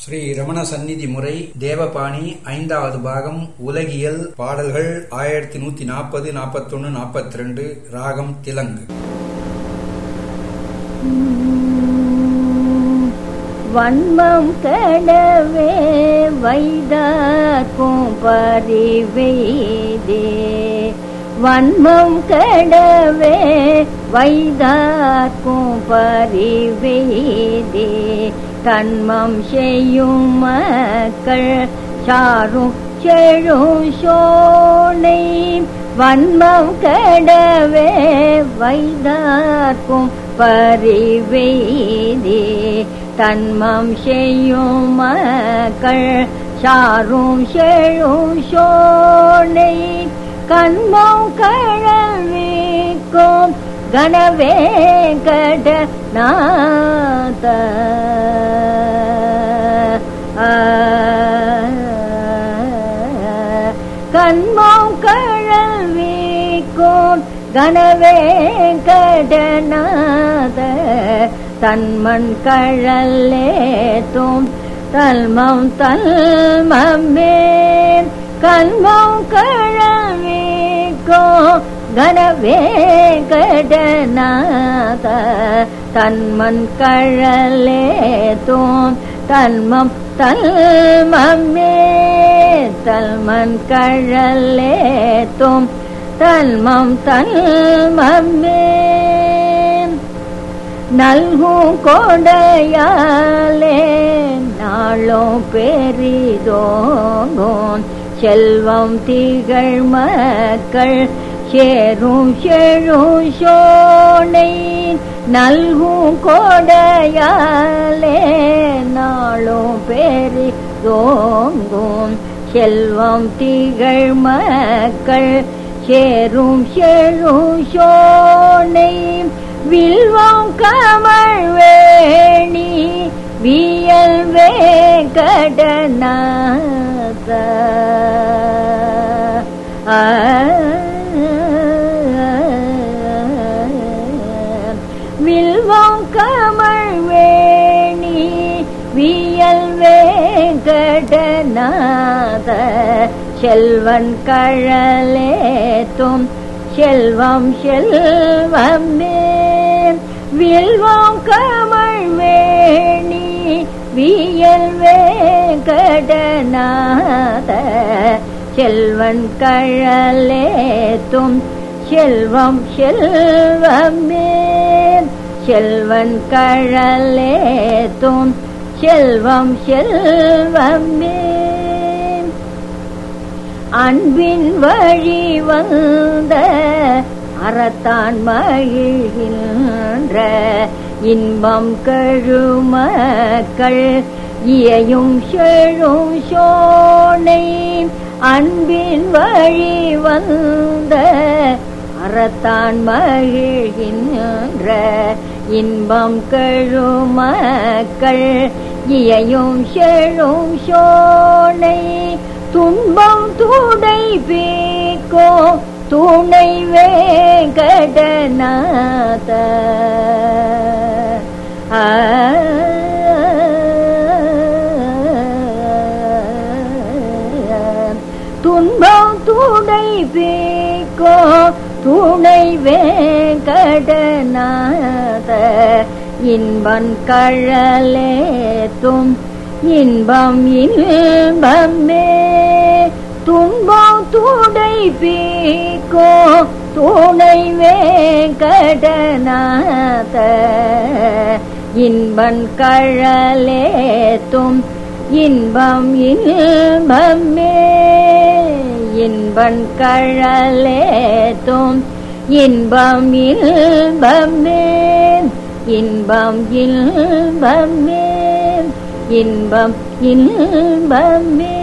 ஸ்ரீ ரமண சந்நிதி முறை தேவபாணி ஐந்தாவது பாகம் உலகியல் பாடல்கள் ஆயிரத்தி நூத்தி நாற்பது நாற்பத்தொன்னு நாற்பத்தி ரெண்டு ராகம் திலங்கு வன்மம் கடவே வைதாக்கும் பரிவெய்தே வன்மம் கடவே வைதாக்கும் பரிவெய்தே தன்மம் செய்யும் மக்கள் சாரும் செழும் சோனை வன்மம் கடவே வைதார்க்கும் பரிவெய்தே தன்மம் செய்யும் மக்கள் சாரும் செழும் சோனை கண்மம் கழவிக்கும் கனவே கட நாத கண்மம் கழவிக்கும் கனவே கடனாத தன்மண் கழல்லேத்தும் தல்மம் தல்மமேன் கண்மம் கழவிக்கோ கனவே கடனாத தன்மன் கழலேத்தும் தன்மம் தல்மமே தல்மன் கழலேத்தும் தல்மம் தல்மமே நல்கும் கொடையாலே நாளும் பெரிதோங்கும் செல்வம் திகழ் மக்கள் சேரும் செழும் சோனை நல்கும் கொடையாலே நாளும் பெரிதோங்கும் செல்வம் திகழ் மக்கள் சேரும் செழும் சோனை வில்வம் கமல் வேணி வியல் வேங்கடநாத வில்வம் கமல் வேணி வியல் வேங்கடநாத செல்வன் கழலேத்தும் செல்வம் செல்வமே வில்வம் கமல் வேணி வியல் வேங்கடநாத செல்வன் கழலேத்தும் செல்வம் செல்வமே செல்வன் கழலேத்தும் செல்வம் செல்வமே அன்பின் வழி வந்த அறத்தான் மகிழ்கின்ற இன்பம் கழுமக்கள் இயையும் செழும் சோனை அன்பின் வழி வந்த அறத்தான் மகிழ்கின்ற இன்பம் கழுமக்கள் இயையும் செழும் சோனை துன்பம் துடை பீக்கோ துணை வேங்கடநாத துன்பம் துடை பீக்கோ துணை வேங்கடநாத இன்பன் கழலேத்தும் இன்பம் இன்பமே துன்பம் துடை பீக்கோ துணை வேங்கடநாத இன்பன் கழலேத்தும் இன்பம் இன்பமே இன்பன் கழலேத்தும் இன்பம் இன்பமே இன்பம் இன்பமே இன்பம் இன்பமே